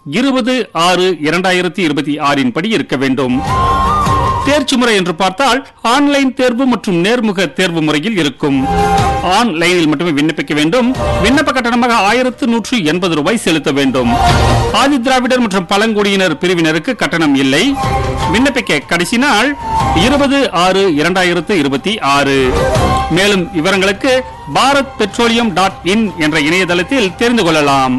இருபது ஆறு இரண்டாயிரத்தி இருபத்தி ஆறின் படி இருக்க வேண்டும் தேர்ச்சி முறை என்று பார்த்தால் ஆன்லைன் தேர்வு மற்றும் நேர்முக தேர்வு முறையில் இருக்கும் ஆன்லைனில் மட்டுமே விண்ணப்பிக்க வேண்டும் விண்ணப்ப கட்டணமாக ஆயிரத்து நூற்று எண்பது ரூபாய் செலுத்த வேண்டும் ஆதி திராவிடர் மற்றும் பழங்குடியினர் பிரிவினருக்கு கட்டணம் இல்லை விண்ணப்பிக்க கடைசி நாள் இருபது ஆறு இரண்டாயிரத்து இருபத்தி ஆறு மேலும் விவரங்களுக்கு பாரத் பெட்ரோலியம் டாட் இன் என்ற இணையதளத்தில் தெரிந்து கொள்ளலாம்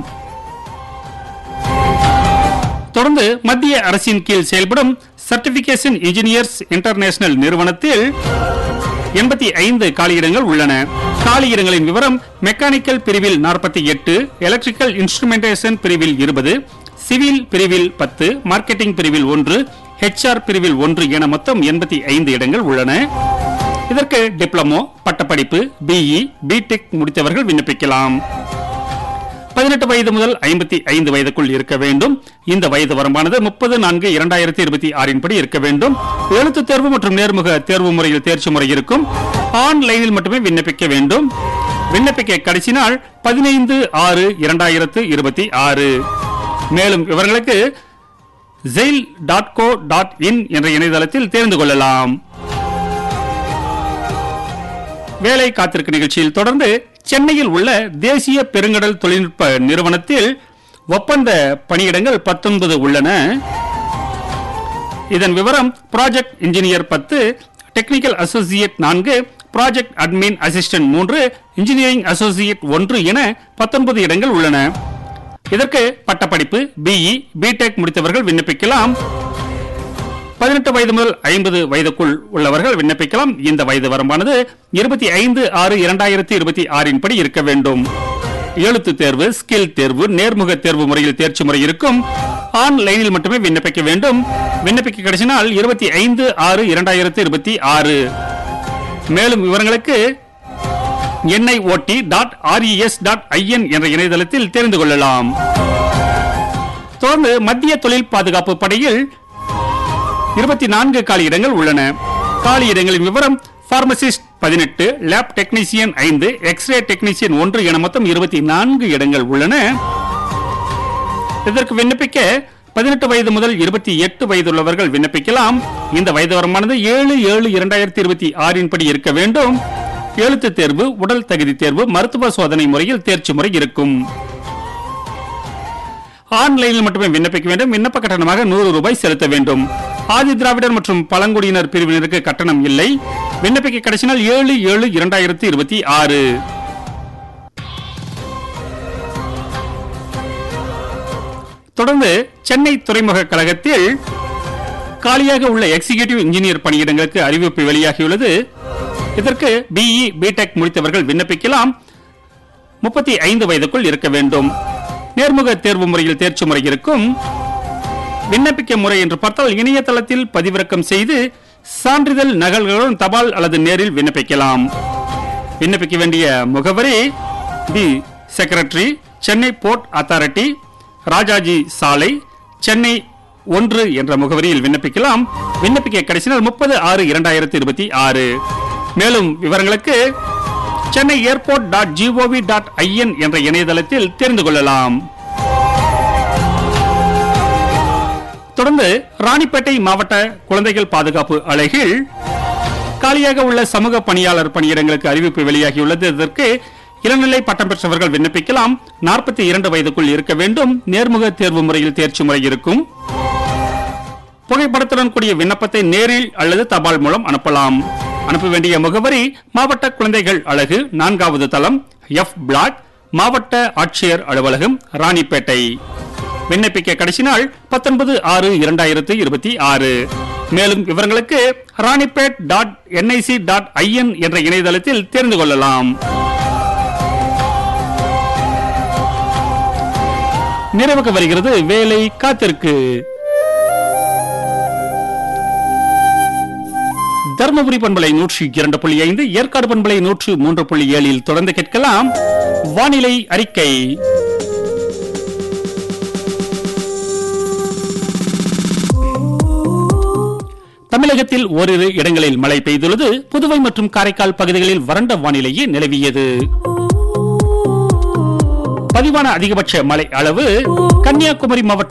தொடர்ந்து மத்திய அரசின் கீழ் செயல்படும் சர்டிபிகேஷன் இன்ஜினியர்ஸ் இன்டர்நேஷனல் நிறுவனத்தில் எண்பத்தி ஐந்து காலியிடங்கள் உள்ளன காலியிடங்களின் விவரம் மெக்கானிக்கல் பிரிவில் நாற்பத்தி எட்டு எலக்ட்ரிக்கல் இன்ஸ்ட்ருமெண்டேஷன் பிரிவில் இருபது சிவில் பிரிவில் பத்து மார்க்கெட்டிங் பிரிவில் ஒன்று ஹெச்ஆர் பிரிவில் ஒன்று என மொத்தம் எண்பத்தி ஐந்து இடங்கள் உள்ளன இதற்கு டிப்ளமோ பட்டப்படிப்பு பிஇ பிடெக் முடித்தவர்கள் விண்ணப்பிக்கலாம் பதினெட்டு வயது முதல் ஐம்பத்தி ஐந்து வயதுக்குள் இருக்க வேண்டும் இந்த வயது வரம்பானது முப்பது நான்கு இரண்டாயிரத்தி இருபத்தி ஆறின் படி இருக்க வேண்டும் எழுத்துத் தேர்வு மற்றும் நேர்முக தேர்வு முறையில் தேர்ச்சி முறை இருக்கும் ஆன்லைனில் மட்டுமே விண்ணப்பிக்க வேண்டும் விண்ணப்பிக்க கடைசி நாள் பதினைந்து ஆறு இரண்டாயிரத்து இருபத்தி ஆறு மேலும் விவரங்களுக்கு jail dot co dot in என்ற இணையதளத்தில் தெரிந்து கொள்ளலாம் வேலை காத்திருக்க நிகழ்ச்சியில் தொடர்ந்து சென்னையில் உள்ள தேசிய பெருங்கடல் தொழில்நுட்ப நிறுவனத்தில் ஒப்பந்த பணியிடங்கள் பத்தொன்பது உள்ளன இதன் விவரம் ப்ராஜெக்ட் இன்ஜினியர் பத்து டெக்னிக்கல் அசோசியேட் நான்கு ப்ராஜெக்ட் அட்மின் அசிஸ்டன்ட் மூன்று இன்ஜினியரிங் அசோசியேட் ஒன்று என பத்தொன்பது இடங்கள் உள்ளன இதற்கு பட்டப்படிப்பு பிஇ பிடெக் முடித்தவர்கள் விண்ணப்பிக்கலாம் பதினெட்டு வயது முதல் ஐம்பது வயதுக்குள் உள்ளவர்கள் விண்ணப்பிக்கலாம் இந்த வயது வரம்பானது இருபத்தி ஐந்து ஆறு இரண்டாயிரத்தி இருபத்தி ஆறின் படி இருக்க வேண்டும் எழுத்து தேர்வு ஸ்கில் தேர்வு நேர்முக தேர்வு முறையில் தேர்ச்சி முறை இருக்கும் ஆன்லைனில் மட்டுமே விண்ணப்பிக்க வேண்டும் விண்ணப்பிக்க கடைசி நாள் இருபத்தி ஐந்து ஆறு இரண்டாயிரத்தி இருபத்தி ஆறு மேலும் விவரங்களுக்கு NIOT dot RES dot IN என்ற இணையதளத்தில் தெரிந்து கொள்ளலாம் தொடர்ந்து மத்திய தொழில் பாதுகாப்பு படையில் இருபத்தி நான்கு காலி இடங்கள் உள்ளன காலி இடங்களின் விவரம் பார்மசிஸ்ட் பதினெட்டு லேப் டெக்னீசியன் ஐந்து எக்ஸ்ரே டெக்னீசியன் ஒன்று என மொத்தம் இருபத்தி நான்கு இடங்கள் உள்ளன இதற்கு விண்ணப்பிக்க பதினெட்டு வயது முதல் இருபத்தி எட்டு வயதுள்ளவர்கள் விண்ணப்பிக்கலாம் இந்த வயது வரமானது ஏழு ஏழு இரண்டாயிரத்தி இருபத்தி ஆறின் படி இருக்க வேண்டும் எழுத்து தேர்வு உடல் தகுதி தேர்வு மருத்துவ சோதனை முறையில் தேர்ச்சி முறை இருக்கும் ஆன்லைனில் மட்டுமே விண்ணப்பிக்க வேண்டும் விண்ணப்ப கட்டணமாக நூறு ரூபாய் செலுத்த வேண்டும் ஆதி திராவிடர் மற்றும் பழங்குடியினர் பிரிவினருக்கு கட்டணம் இல்லை விண்ணப்பிக்க கடைசி நாள் ஏழு ஏழு இரண்டாயிரத்தி இருபத்தி ஆறு தொடர்ந்து சென்னை துறைமுக கழகத்தில் காலியாக உள்ள எக்ஸிகியூட்டிவ் இன்ஜினியர் பணியிடங்களுக்கு அறிவிப்பு வெளியாகியுள்ளது இதற்கு பிஇ பிடெக் முடித்தவர்கள் விண்ணப்பிக்கலாம் முப்பத்தி ஐந்து வயதுக்குள் இருக்க வேண்டும் நேர்முக தேர்வு முறையில் தேர்ச்சி முறை இருக்கும் விண்ணப்பிக்க முறை என்று பார்த்தால் இணையதளத்தில் பதிவிறக்கம் செய்து சான்றிதழ் நகல்களுடன் தபால் அல்லது நேரில் விண்ணப்பிக்கலாம் விண்ணப்பிக்க வேண்டிய முகவரி the secretary Chennai port authority Rajaji சாலை சென்னை ஒன்று என்ற முகவரியில் விண்ணப்பிக்கலாம் விண்ணப்பிக்க கடைசி நாள் முப்பது ஆறு இரண்டாயிரத்தி இருபத்தி ஆறு மேலும் விவரங்களுக்கு Chennai airport dot GOV dot IN என்ற இணையதளத்தில் தெரிந்து கொள்ளலாம் தொடர்ந்து ராணிப்பேட்டை மாவட்ட குழந்தைகள் பாதுகாப்பு அலைகள் காலியாக உள்ள சமூக பணியாளர் பணியிடங்களுக்கு அறிவிப்பு வெளியாகியுள்ளது இதற்கு இளநிலை பட்டம் பெற்றவர்கள் விண்ணப்பிக்கலாம் நாற்பத்தி இரண்டு வயதுக்குள் இருக்க வேண்டும் நேர்முக தேர்வு முறையில் தேர்ச்சி முறை இருக்கும் புகைப்படத்துடன் கூடிய விண்ணப்பத்தை நேரில் அல்லது தபால் மூலம் அனுப்பலாம் அனுப்ப வேண்டிய முகவரி மாவட்ட குழந்தைகள் அழகு நான்காவது தளம் எஃப் பிளாக் மாவட்ட ஆட்சியர் அலுவலகம் ராணிப்பேட்டை விண்ணப்பிக்க கடைசி நாள் பத்தொன்பது ஆறு இரண்டாயிரத்து இருபத்தி ஆறு மேலும் விவரங்களுக்கு Ranipet dot NIC dot IN என்ற இணையதளத்தில் தெரிந்து கொள்ளலாம் நிறைவுக்கு வருகிறது வேலை காத்திருக்கு தருமபுரி பண்பலை நூற்றி இரண்டு புள்ளி ஐந்து ஏற்காடு பண்பலை நூற்று மூன்று புள்ளி ஏழில் தொடர்ந்து கேட்கலாம் வானிலை அறிக்கை தமிழகத்தில் ஓரிரு இடங்களில் மழை பெய்துள்ளது புதுவை மற்றும் காரைக்கால் பகுதிகளில் வறண்ட வானிலையே நிலவியது பதிவான அதிகபட்ச மழை அளவு கன்னியாகுமரி மாவட்டம்